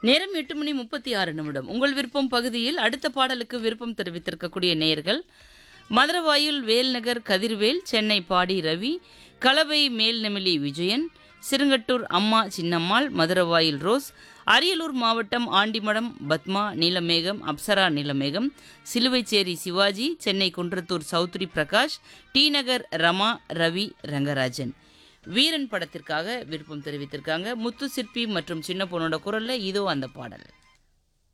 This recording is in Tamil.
நேரம் எட்டு மணி முப்பத்தி ஆறு நிமிடம் உங்கள் விருப்பம் பகுதியில் அடுத்த பாடலுக்கு விருப்பம் தெரிவித்திருக்கக்கூடிய நேயர்கள் மதுரவாயில் வேல்நகர் கதிர்வேல் சென்னை பாடி ரவி கலவை மேல்நெமிலி விஜயன் சிறுங்கட்டூர் அம்மா சின்னம்மாள் மதுரவாயில் ரோஸ் அரியலூர் மாவட்டம் ஆண்டிமடம் பத்மா நீலமேகம் அப்சரா நீலமேகம் சிலுவைச்சேரி சிவாஜி சென்னை குன்றத்தூர் சௌத்ரி பிரகாஷ் டி நகர் ரமா ரவி ரங்கராஜன் வீரன் படத்திற்காக விருப்பம் தெரிவித்திருக்காங்க முத்து சிற்பி மற்றும் சின்ன பொண்ணோட குரல்ல இதோ அந்த பாடல்